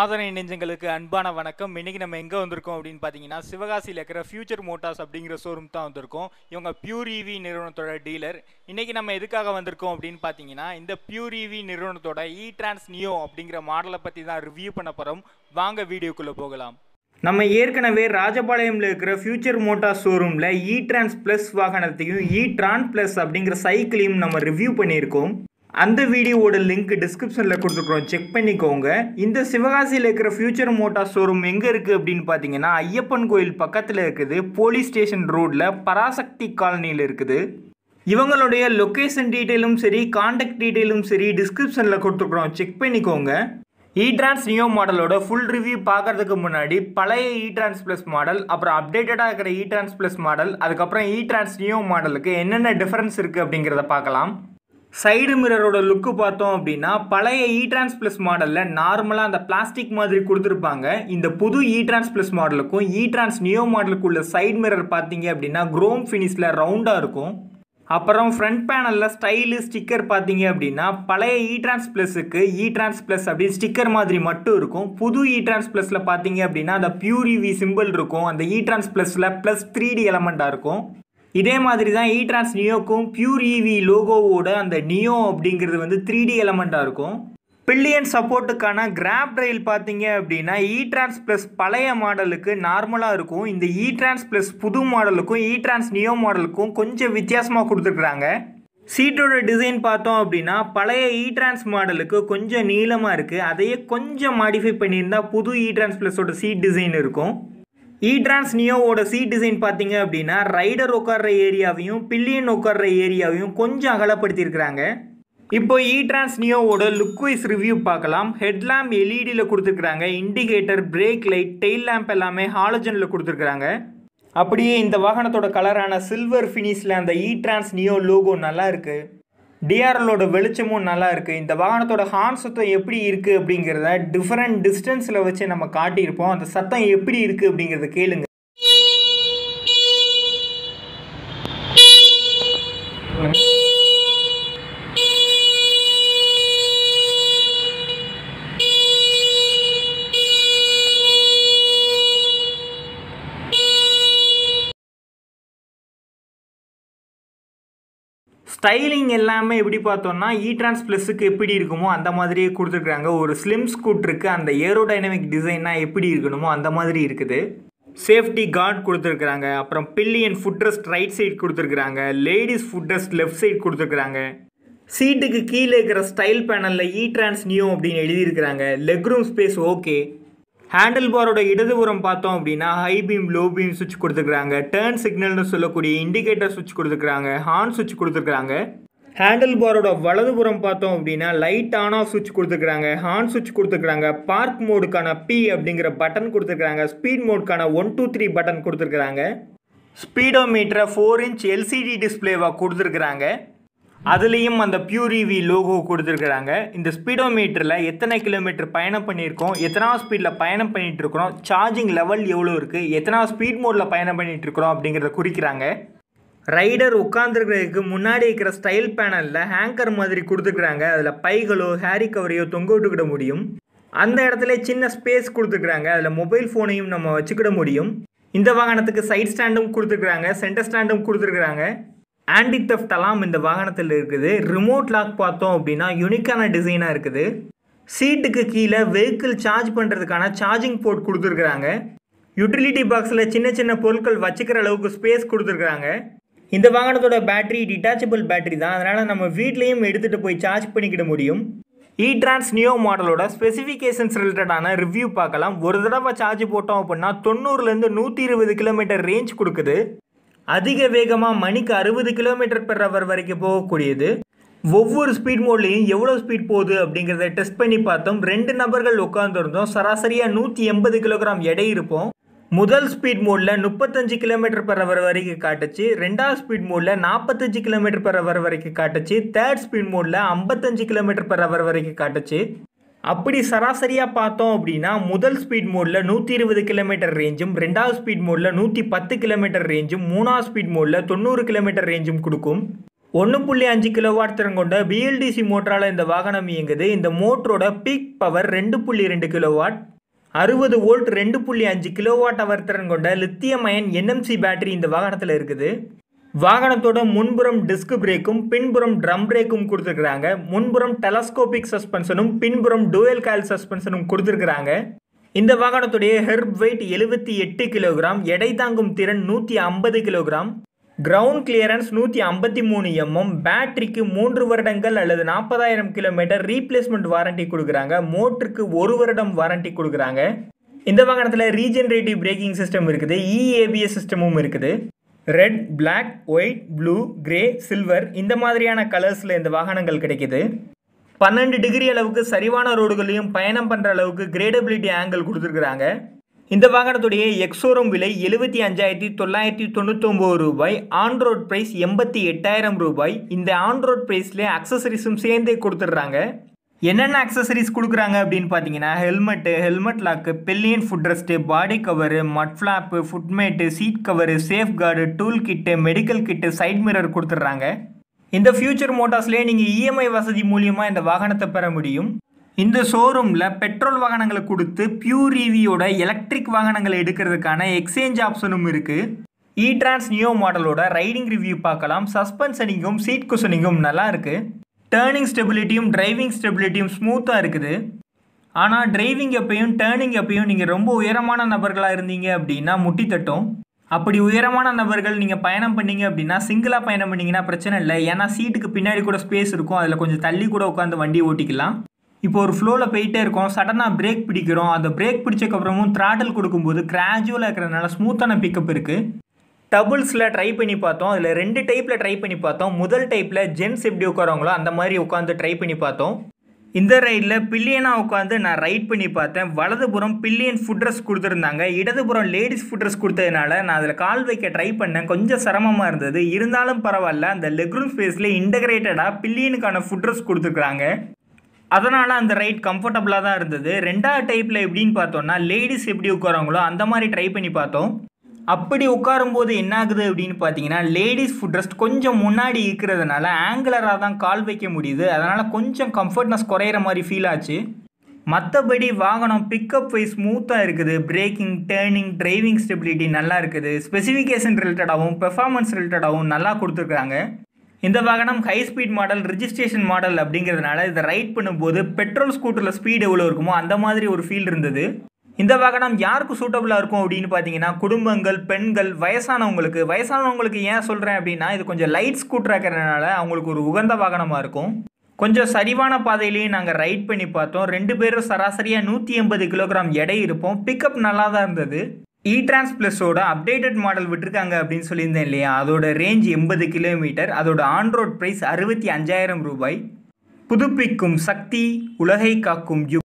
சாதனை நெஞ்சங்களுக்கு அன்பான வணக்கம் இன்னைக்கு நம்ம எங்கே வந்திருக்கோம் அப்படின்னு பார்த்தீங்கன்னா சிவகாசியில் இருக்கிற ஃபியூச்சர் மோட்டார்ஸ் அப்படிங்கிற ஷோரூம் தான் வந்திருக்கோம் இவங்க பியூர் இவி நிறுவனத்தோட டீலர் இன்னைக்கு நம்ம எதுக்காக வந்திருக்கோம் அப்படின்னு பார்த்தீங்கன்னா இந்த பியூர் இவி நிறுவனத்தோட இ டிரான்ஸ் நியோ அப்படிங்கிற மாடலை பற்றி தான் ரிவ்யூ பண்ண போகிறோம் வாங்க வீடியோக்குள்ளே போகலாம் நம்ம ஏற்கனவே ராஜபாளையம்ல இருக்கிற ஃபியூச்சர் மோட்டார் ஷோரூமில் இ டிரான்ஸ் ப்ளஸ் வாகனத்தையும் இ ட்ரான் ப்ளஸ் அப்படிங்கிற சைக்கிளையும் நம்ம ரிவ்யூ பண்ணியிருக்கோம் அந்த வீடியோவோட லிங்க் டிஸ்கிரிப்ஷனில் கொடுத்துருக்குறோம் செக் பண்ணிக்கோங்க இந்த சிவகாசியில் இருக்கிற ஃபியூச்சர் மோட்டார் ஷோரூம் எங்கே இருக்குது அப்படின்னு பார்த்தீங்கன்னா ஐயப்பன் கோயில் பக்கத்தில் இருக்குது போலீஸ் ஸ்டேஷன் ரோட்டில் பராசக்தி காலனியில் இருக்குது இவங்களுடைய லொக்கேஷன் டீட்டெயிலும் சரி காண்டாக்ட் டீட்டெயிலும் சரி டிஸ்கிரிப்ஷனில் கொடுத்துருக்குறோம் செக் பண்ணிக்கோங்க இட்ரான்ஸ் நியோ மாடலோட ஃபுல் ரிவ்யூ பார்க்கறதுக்கு முன்னாடி பழைய இட்ரான்ஸ் ப்ளஸ் மாடல் அப்புறம் அப்டேட்டடாக இருக்கிற இட்ரான்ஸ் ப்ளஸ் மாடல் அதுக்கப்புறம் இட்ரான்ஸ் நியோ மாடலுக்கு என்னென்ன டிஃபரன்ஸ் இருக்குது அப்படிங்கிறத பார்க்கலாம் சைடு மிரரோட லுக்கு பார்த்தோம் அப்படின்னா பழைய இட்ரான்ஸ் ப்ளஸ் மாடலில் நார்மலாக அந்த பிளாஸ்டிக் மாதிரி கொடுத்துருப்பாங்க இந்த புது இட்ரான்ஸ் ப்ளஸ் மாடலுக்கும் இட்ரான்ஸ் நியோ மாடலுக்கு உள்ள சைடு மிரர் பார்த்தீங்க அப்படின்னா குரோம் ஃபினிஷில் ரவுண்டாக இருக்கும் அப்புறம் ஃப்ரண்ட் பேனலில் ஸ்டைலு ஸ்டிக்கர் பார்த்தீங்க அப்படின்னா பழைய இட்ரான்ஸ் ப்ளஸுக்கு இட்ரான்ஸ் ப்ளஸ் அப்படி ஸ்டிக்கர் மாதிரி மட்டும் இருக்கும் புது இட்ரான்ஸ் ப்ளஸில் பார்த்தீங்க அப்படின்னா அந்த பியூர் இவி சிம்பிள் இருக்கும் அந்த இட்ரான்ஸ் ப்ளஸில் ப்ளஸ் த்ரீ டி எலமெண்ட்டாக இருக்கும் இதே மாதிரி தான் இட்ரான்ஸ் நியோக்கும் பியூர் இவி லோகோவோட அந்த நியோ அப்படிங்கிறது வந்து த்ரீ டி எலமெண்ட்டாக இருக்கும் பில்லியன் சப்போர்ட்டுக்கான கிராப் ரயில் பார்த்தீங்க அப்படின்னா இட்ரான்ஸ் ப்ளஸ் பழைய மாடலுக்கு நார்மலாக இருக்கும் இந்த இட்ரான்ஸ் ப்ளஸ் புது மாடலுக்கும் இட்ரான்ஸ் நியோ மாடலுக்கும் கொஞ்சம் வித்தியாசமாக கொடுத்துருக்குறாங்க சீட்டோட டிசைன் பார்த்தோம் அப்படின்னா பழைய இட்ரான்ஸ் மாடலுக்கு கொஞ்சம் நீளமாக இருக்குது அதையே கொஞ்சம் மாடிஃபை பண்ணியிருந்தா புது இட்ரான்ஸ் ப்ளஸோட சீட் டிசைன் இருக்கும் இட்ரான்ஸ் நியோவோட சீட் டிசைன் பார்த்தீங்க அப்படின்னா ரைடர் உட்கார்ற ஏரியாவையும் பில்லியன் உட்கார்ற ஏரியாவையும் கொஞ்சம் அகலப்படுத்தியிருக்கிறாங்க இப்போ இட்ரான்ஸ் நியோவோட லுக் வைஸ் ரிவ்யூ பார்க்கலாம் ஹெட்லாம்ப் எல்இடியில் கொடுத்துருக்குறாங்க indicator brake light tail lamp எல்லாமே ஹாலஜனில் கொடுத்துருக்குறாங்க அப்படியே இந்த வாகனத்தோட கலரான சில்வர் ஃபினிஷில் அந்த இட்ரான்ஸ் நியோ லோகோ நல்லா இருக்குது டிஆர்எலோட வெளிச்சமும் நல்லா இருக்குது இந்த வாகனத்தோட ஹார்ன் சத்தம் எப்படி இருக்குது அப்படிங்கிறத டிஃப்ரெண்ட் டிஸ்டன்ஸில் வச்சு நம்ம காட்டியிருப்போம் அந்த சத்தம் எப்படி இருக்குது அப்படிங்கிறத கேளுங்க ஸ்டைலிங் எல்லாமே எப்படி பார்த்தோம்னா இ டிரான்ஸ் ப்ளஸுக்கு எப்படி இருக்குமோ அந்த மாதிரியே கொடுத்துருக்குறாங்க ஒரு ஸ்லிம் ஸ்கூட்டருக்கு அந்த ஏரோடைனமிக் டிசைனாக எப்படி இருக்கணுமோ அந்த மாதிரி இருக்குது சேஃப்டி கார்டு கொடுத்துருக்குறாங்க அப்புறம் பில்லியன் ஃபுட்ரஸ்ட் ரைட் சைடு கொடுத்துருக்குறாங்க லேடிஸ் ஃபுட்ரஸ்ட் லெஃப்ட் சைடு கொடுத்துருக்குறாங்க சீட்டுக்கு கீழே இருக்கிற ஸ்டைல் பேனலில் இ டிரான்ஸ் நியூ அப்படின்னு எழுதியிருக்கிறாங்க leg room space okay handle பாரோட இடதுபுறம் பார்த்தோம் அப்படின்னா ஹை பீம் லோ பீம் சுவிட்ச் கொடுத்துருக்காங்க டேர்ன் சிக்னல்னு சொல்லக்கூடிய இண்டிகேட்டர் சுவிட்ச் கொடுத்துருக்காங்க ஹார்ன் சுவிட்ச் கொடுத்துருக்காங்க ஹேண்டில் பாரோட வலதுபுறம் பார்த்தோம் அப்படின்னா லைட் ஆன் ஆஃப் சுவிட்ச் கொடுத்துருக்காங்க ஹார்ன் சுவிட்ச் கொடுத்துருக்காங்க பார்க் மோடுக்கான பி அப்படிங்கிற பட்டன் கொடுத்துருக்காங்க ஸ்பீட் மோடுக்கான ஒன் டூ த்ரீ பட்டன் கொடுத்துருக்காங்க ஸ்பீடோமீட்டரை ஃபோர் இன்ச் எல்சிடி டிஸ்பிளேவாக கொடுத்துருக்குறாங்க அதுலேயும் அந்த பியூர் இவி லோகோ கொடுத்துருக்குறாங்க இந்த ஸ்பீடோமீட்டரில் எத்தனை கிலோமீட்டர் பயணம் பண்ணியிருக்கோம் எத்தனாவது ஸ்பீடில் பயணம் பண்ணிகிட்டு இருக்கிறோம் சார்ஜிங் லெவல் எவ்வளோ இருக்குது எத்தனாவது ஸ்பீட் மோடில் பயணம் பண்ணிகிட்டு இருக்கிறோம் அப்படிங்கிறத குறிக்கிறாங்க ரைடர் உட்காந்துருக்கிறதுக்கு முன்னாடி இருக்கிற ஸ்டைல் பேனலில் ஹேங்கர் மாதிரி கொடுத்துருக்குறாங்க அதில் பைகளோ ஹேரி கவரையோ தொங்க விட்டுக்கிட முடியும் அந்த இடத்துல சின்ன ஸ்பேஸ் கொடுத்துருக்குறாங்க அதில் மொபைல் ஃபோனையும் நம்ம வச்சுக்கிட முடியும் இந்த வாகனத்துக்கு சைட் ஸ்டாண்டும் கொடுத்துருக்குறாங்க சென்டர் ஸ்டாண்டும் கொடுத்துருக்குறாங்க ஆன்டி தெஃப்ட் அலாம் இந்த வாகனத்தில் இருக்குது ரிமோட் லாக் பார்த்தோம் அப்படின்னா யூனிக்கான டிசைனாக இருக்குது சீட்டுக்கு கீழே வெஹிக்கிள் சார்ஜ் பண்ணுறதுக்கான சார்ஜிங் போர்ட் கொடுத்துருக்குறாங்க யூட்டிலிட்டி பாக்ஸில் சின்ன சின்ன பொருட்கள் வச்சுக்கிற அளவுக்கு ஸ்பேஸ் கொடுத்துருக்குறாங்க இந்த வாகனத்தோட பேட்டரி டிட்டாச்சபிள் பேட்டரி தான் அதனால் நம்ம வீட்லேயும் எடுத்துகிட்டு போய் சார்ஜ் பண்ணிக்கிட முடியும் இ டிரான்ஸ் நியோ மாடலோட ஸ்பெசிஃபிகேஷன்ஸ் ரிலேட்டடான ரிவ்யூ பார்க்கலாம் ஒரு தடவை சார்ஜ் போட்டோம் அப்படின்னா தொண்ணூறுலேருந்து நூற்றி இருபது கிலோமீட்டர் ரேஞ்ச் கொடுக்குது அதிக வேகமாக மணிக்கு அறுபது கிலோமீட்டர் பெர் ஹவர் வரைக்கும் போகக்கூடியது ஒவ்வொரு ஸ்பீட் மோட்லேயும் எவ்வளோ ஸ்பீட் போகுது அப்படிங்கிறத டெஸ்ட் பண்ணி பார்த்தோம் ரெண்டு நபர்கள் உட்காந்துருந்தோம் சராசரியாக நூற்றி எண்பது கிலோகிராம் எடை இருப்போம் முதல் ஸ்பீட் மோடில் முப்பத்தஞ்சு கிலோமீட்டர் பெர் ஹவர் வரைக்கும் காட்டுச்சு ரெண்டாவது ஸ்பீட் மோடில் நாற்பத்தஞ்சு கிலோமீட்டர் பெர் ஹவர் வரைக்கும் காட்டுச்சு தேர்ட் ஸ்பீட் மோடில் ஐம்பத்தஞ்சு கிலோமீட்டர் பெர் ஹவர் வரைக்கும் காட்டுச்சு அப்படி சராசரியாக பார்த்தோம் அப்படின்னா முதல் ஸ்பீட் மோடில் நூற்றி இருபது கிலோமீட்டர் ரேஞ்சும் ரெண்டாவது ஸ்பீட் மோடில் நூற்றி பத்து கிலோமீட்டர் ரேஞ்சும் மூணாவது ஸ்பீட் மோடில் தொண்ணூறு கிலோமீட்டர் ரேஞ்சும் கொடுக்கும் ஒன்று புள்ளி அஞ்சு கிலோவாட் திறன் கொண்ட பிஎல்டிசி மோட்டரால் இந்த வாகனம் இயங்குது இந்த மோட்டரோட பீக் பவர் ரெண்டு புள்ளி ரெண்டு கிலோவாட் அறுபது வோல்ட் ரெண்டு புள்ளி அஞ்சு கிலோவாட் அவர் திறன் கொண்ட லித்தியம் அயன் என்எம்சி பேட்டரி இந்த வாகனத்தில் இருக்குது வாகனத்தோட முன்புறம் டிஸ்க் பிரேக்கும் பின்புறம் ட்ரம் பிரேக்கும் கொடுத்துருக்குறாங்க முன்புறம் டெலஸ்கோபிக் சஸ்பென்ஷனும் பின்புறம் டூயல் கால் சஸ்பென்ஷனும் கொடுத்துருக்குறாங்க இந்த வாகனத்துடைய ஹெர்ப் வெயிட் எழுபத்தி எட்டு கிலோகிராம் எடை தாங்கும் திறன் நூற்றி ஐம்பது கிலோகிராம் கிரவுண்ட் கிளியரன்ஸ் நூற்றி ஐம்பத்தி மூணு எம்எம் பேட்டரிக்கு மூன்று வருடங்கள் அல்லது நாற்பதாயிரம் கிலோமீட்டர் ரீப்ளேஸ்மெண்ட் வாரண்டி கொடுக்குறாங்க மோட்டருக்கு ஒரு வருடம் வாரண்டி கொடுக்குறாங்க இந்த வாகனத்தில் ரீஜெனரேட்டிவ் பிரேக்கிங் சிஸ்டம் இருக்குது இஏபிஎஸ் சிஸ்டமும் இருக்குது red black white blue grey silver இந்த மாதிரியான கலர்ஸில் இந்த வாகனங்கள் கிடைக்குது பன்னெண்டு டிகிரி அளவுக்கு சரிவான ரோடுகளையும் பயணம் பண்ணுற அளவுக்கு கிரேடபிலிட்டி ஆங்கிள் கொடுத்துருக்குறாங்க இந்த வாகனத்துடைய எக்ஸோரம் விலை எழுபத்தி அஞ்சாயிரத்தி தொள்ளாயிரத்தி தொண்ணூத்தொம்பது ரூபாய் ஆன் ரோட் ப்ரைஸ் எண்பத்தி எட்டாயிரம் ரூபாய் இந்த ஆன் ரோட் ப்ரைஸ்லேயே அக்சசரிஸும் சேர்ந்தே கொடுத்துட்றாங்க என்னென்ன அக்சசரிஸ் கொடுக்குறாங்க அப்படின்னு பார்த்தீங்கன்னா helmet helmet lock pillion foot rest body cover mud flap foot mat seat cover safe guard tool kit medical kit side mirror கொடுத்துட்றாங்க இந்த ஃபியூச்சர் மோட்டார்ஸ்லேயே நீங்கள் இஎம்ஐ வசதி மூலியமாக இந்த வாகனத்தை பெற முடியும் இந்த ஷோரூமில் பெட்ரோல் வாகனங்களை கொடுத்து பியூர் ஈவியோட எலக்ட்ரிக் வாகனங்களை எடுக்கிறதுக்கான எக்ஸ்சேஞ்ச் ஆப்ஷனும் இருக்குது இ டிரான்ஸ் நியோ மாடலோட ரைடிங் ரிவ்யூ பார்க்கலாம் சஸ்பென்ஷனிங்கும் சீட் குஷனிங்கும் நல்லா இருக்குது டேர்னிங் ஸ்டெபிலிட்டியும் டிரைவிங் ஸ்டெபிலிட்டியும் ஸ்மூத்தாக இருக்குது ஆனால் டிரைவிங் எப்பயும் டேர்னிங் எப்பயும் நீங்கள் ரொம்ப உயரமான நபர்களாக இருந்தீங்க அப்படின்னா முட்டி தட்டும் அப்படி உயரமான நபர்கள் நீங்கள் பயணம் பண்ணீங்க அப்படின்னா சிங்கிளாக பயணம் பண்ணீங்கன்னா பிரச்சனை இல்லை ஏன்னா சீட்டுக்கு பின்னாடி கூட ஸ்பேஸ் இருக்கும் அதில் கொஞ்சம் தள்ளி கூட உட்காந்து வண்டி ஓட்டிக்கலாம் இப்போ ஒரு ஃப்ளோவில் போயிட்டே இருக்கோம் சடனாக பிரேக் பிடிக்கிறோம் அந்த பிரேக் பிடிச்சக்கப்புறமும் த்ராட்டில் கொடுக்கும்போது கிராஜுவலாக இருக்கிறதுனால ஸ்மூத்தான பிக்கப் இருக்குது டபுள்ஸில் ட்ரை பண்ணி பார்த்தோம் அதில் ரெண்டு டைப்பில் ட்ரை பண்ணி பார்த்தோம் முதல் டைப்பில் ஜென்ஸ் எப்படி உட்காரவங்களோ அந்த மாதிரி உட்காந்து ட்ரை பண்ணி பார்த்தோம் இந்த ரைடில் பில்லியனாக உட்காந்து நான் ரைட் பண்ணி பார்த்தேன் வலதுபுறம் பில்லியன் ஃபுட்ரஸ் கொடுத்துருந்தாங்க இடதுபுறம் லேடிஸ் ஃபுட்ரஸ் கொடுத்ததுனால நான் அதில் கால் வைக்க ட்ரை பண்ணேன் கொஞ்சம் சிரமமாக இருந்தது இருந்தாலும் பரவாயில்ல அந்த லெக்ரூம் ஸ்பேஸில் இன்டகிரேட்டடாக பில்லியனுக்கான ஃபுட்ரஸ் கொடுத்துருக்குறாங்க அதனால் அந்த ரைட் கம்ஃபர்டபுளாக தான் இருந்தது ரெண்டாவது டைப்பில் எப்படின்னு பார்த்தோம்னா லேடிஸ் எப்படி உட்காரவங்களோ அந்த மாதிரி ட்ரை பண்ணி பார்த்தோம் அப்படி உட்காரும்போது என்ன ஆகுது அப்படின்னு பார்த்தீங்கன்னா லேடிஸ் ஃபுட் ரெஸ்ட் கொஞ்சம் முன்னாடி இருக்கிறதுனால ஆங்குலராக தான் கால் வைக்க முடியுது அதனால் கொஞ்சம் கம்ஃபர்ட்னஸ் குறையிற மாதிரி ஃபீல் ஆச்சு மற்றபடி வாகனம் பிக்கப் வைஸ் ஸ்மூத்தாக இருக்குது பிரேக்கிங் டேர்னிங் டிரைவிங் ஸ்டெபிலிட்டி நல்லா இருக்குது ஸ்பெசிஃபிகேஷன் ரிலேட்டடாகவும் பெர்ஃபார்மன்ஸ் ரிலேட்டடாகவும் நல்லா கொடுத்துருக்காங்க இந்த வாகனம் high speed model registration model அப்படிங்கிறதுனால இதை ரைட் பண்ணும்போது பெட்ரோல் ஸ்கூட்டரில் ஸ்பீடு எவ்வளோ இருக்குமோ அந்த மாதிரி ஒரு ஃபீல் இருந்தது இந்த வாகனம் யாருக்கு சூட்டபுளாக இருக்கும் அப்படின்னு பார்த்தீங்கன்னா குடும்பங்கள் பெண்கள் வயசானவங்களுக்கு வயசானவங்களுக்கு ஏன் சொல்கிறேன் அப்படின்னா இது கொஞ்சம் லைட் ஸ்கூட்டராக இருக்கிறதுனால அவங்களுக்கு ஒரு உகந்த வாகனமாக இருக்கும் கொஞ்சம் சரிவான பாதையிலையும் நாங்கள் ரைட் பண்ணி பார்த்தோம் ரெண்டு பேரும் சராசரியாக நூற்றி எண்பது கிலோகிராம் எடை இருப்போம் பிக்கப் நல்லா தான் இருந்தது இ டிரான்ஸ் ப்ளஸோட அப்டேட்டட் மாடல் விட்டுருக்காங்க அப்படின்னு சொல்லியிருந்தேன் இல்லையா அதோட ரேஞ்ச் எண்பது கிலோமீட்டர் அதோட ஆன் ரோட் ப்ரைஸ் அறுபத்தி அஞ்சாயிரம் ரூபாய் புதுப்பிக்கும் சக்தி உலகை காக்கும் யுக்